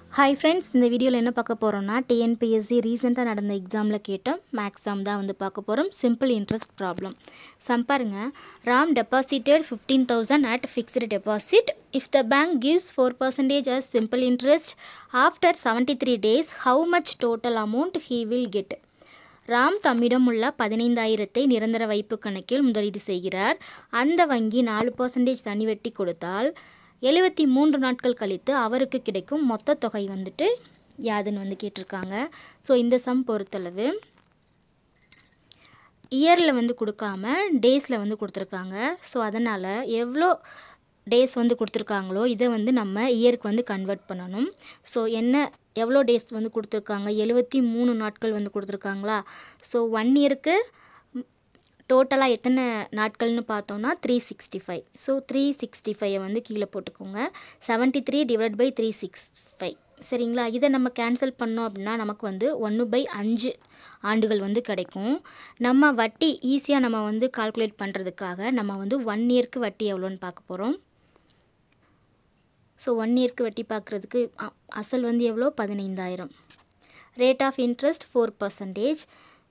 hi friends இந்த வீடியோவில் என்ன பார்க்க போகிறோம்னா டிஎன்பிஎஸ்சி ரீசெண்டாக நடந்த எக்ஸாமில் கேட்ட மேக்ஸாம் தான் வந்து பார்க்க போகிறோம் சிம்பிள் இன்ட்ரெஸ்ட் ப்ராப்ளம் சம் பாருங்க Ram deposited fifteen thousand at fixed deposit if the bank gives four percentage as simple interest after seventy three days how much total amount he will get Ram தம்மிடம் உள்ள பதினைந்தாயிரத்தை நிரந்தர வைப்பு கணக்கில் முதலீடு செய்கிறார் அந்த வங்கி நாலு பர்சன்டேஜ் தனி வெட்டி கொடுத்தால் எழுபத்தி மூன்று நாட்கள் கழித்து அவருக்கு கிடைக்கும் மொத்த தொகை வந்துட்டு யாதுன்னு வந்து கேட்டிருக்காங்க ஸோ இந்த சம் பொறுத்தளவு இயரில் வந்து கொடுக்காம டேஸில் வந்து கொடுத்துருக்காங்க ஸோ அதனால் எவ்வளோ டேஸ் வந்து கொடுத்துருக்காங்களோ இதை வந்து நம்ம இயருக்கு வந்து கன்வெர்ட் பண்ணணும் ஸோ என்ன எவ்வளோ டேஸ் வந்து கொடுத்துருக்காங்க எழுபத்தி மூணு நாட்கள் வந்து கொடுத்துருக்காங்களா ஸோ ஒன் இயருக்கு டோட்டலாக எத்தனை நாட்கள்னு பார்த்தோம்னா three sixty five so three sixty ஃபைவை வந்து கீழே போட்டுக்கோங்க seventy three divide by three six five சரிங்களா இதை நம்ம கேன்சல் பண்ணோம் அப்படின்னா நமக்கு வந்து ஒன்று பை அஞ்சு ஆண்டுகள் வந்து கிடைக்கும் நம்ம வட்டி ஈஸியாக நம்ம வந்து கால்குலேட் பண்ணுறதுக்காக நம்ம வந்து ஒன் இயர்க்கு வட்டி எவ்வளோன்னு பார்க்க போகிறோம் ஸோ ஒன் இயர்க்கு வட்டி பார்க்குறதுக்கு அ- அசல் வந்து எவ்வளோ பதினைந்தாயிரம் rate of interest four percentage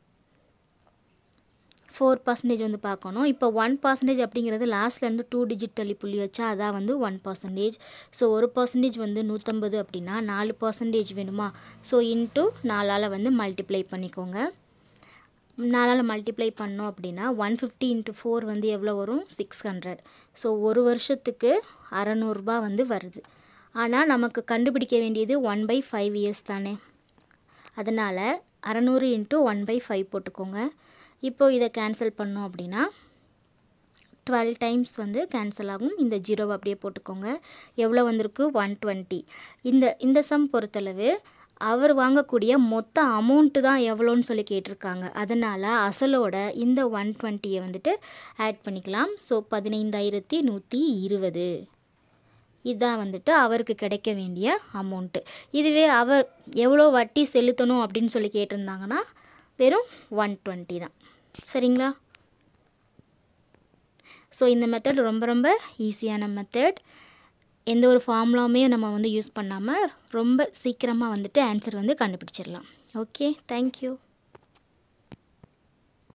four percentage வந்து பார்க்கணும் இப்போ ஒன் பர்சன்டேஜ் அப்படிங்கிறது லாஸ்ட்லேருந்து டூ டிஜிட் தள்ளி புள்ளி வச்சா அதான் வந்து ஒன் பர்சன்டேஜ் ஸோ ஒரு பர்சன்டேஜ் வந்து நூற்றம்பது அப்படின்னா நாலு பர்சன்டேஜ் வேணுமா ஸோ இன்ட்டு நாலால் வந்து மல்டிப்ளை பண்ணிக்கோங்க நாலால் மல்டிப்ளை பண்ணோம் அப்படின்னா ஒன் ஃபிஃப்டி இன்ட்டு ஃபோர் வந்து எவ்வளோ வரும் சிக்ஸ் ஹண்ட்ரட் ஸோ ஒரு வருஷத்துக்கு அறநூறுபா வந்து வருது ஆனால் நமக்கு கண்டுபிடிக்க வேண்டியது ஒன் பை ஃபைவ் இயர்ஸ் தானே அதனால் அறநூறு இன்ட்டு ஒன் பை ஃபைவ் போட்டுக்கோங்க இப்போ இதை கேன்சல் பண்ணோம் அப்படின்னா டுவெல் டைம்ஸ் வந்து கேன்சல் ஆகும் இந்த ஜீரோவை அப்படியே போட்டுக்கோங்க எவ்வளோ வந்திருக்கு ஒன் டுவெண்ட்டி இந்த இந்த சம் பொறுத்தளவு அவர் வாங்கக்கூடிய மொத்த அமௌண்ட்டு தான் எவ்வளோன்னு சொல்லி கேட்டிருக்காங்க அதனால் அசலோட இந்த ஒன் டுவெண்ட்டியை வந்துட்டு ஆட் பண்ணிக்கலாம் ஸோ பதினைந்தாயிரத்தி நூற்றி இருபது இதான் வந்துட்டு அவருக்கு கிடைக்க வேண்டிய அமௌண்ட்டு இதுவே அவர் எவ்வளோ வட்டி செலுத்தணும் அப்படின்னு சொல்லி கேட்டிருந்தாங்கன்னா வெறும் ஒன் டுவெண்ட்டி தான் சரிங்களா ஸோ இந்த மெத்தட் ரொம்ப ரொம்ப ஈஸியான மெத்தட் எந்த ஒரு ஃபார்முலாவுமே நம்ம வந்து யூஸ் பண்ணாமல் ரொம்ப சீக்கிரமாக வந்துட்டு ஆன்சர் வந்து கண்டுபிடிச்சிடலாம் ஓகே தேங்க்யூ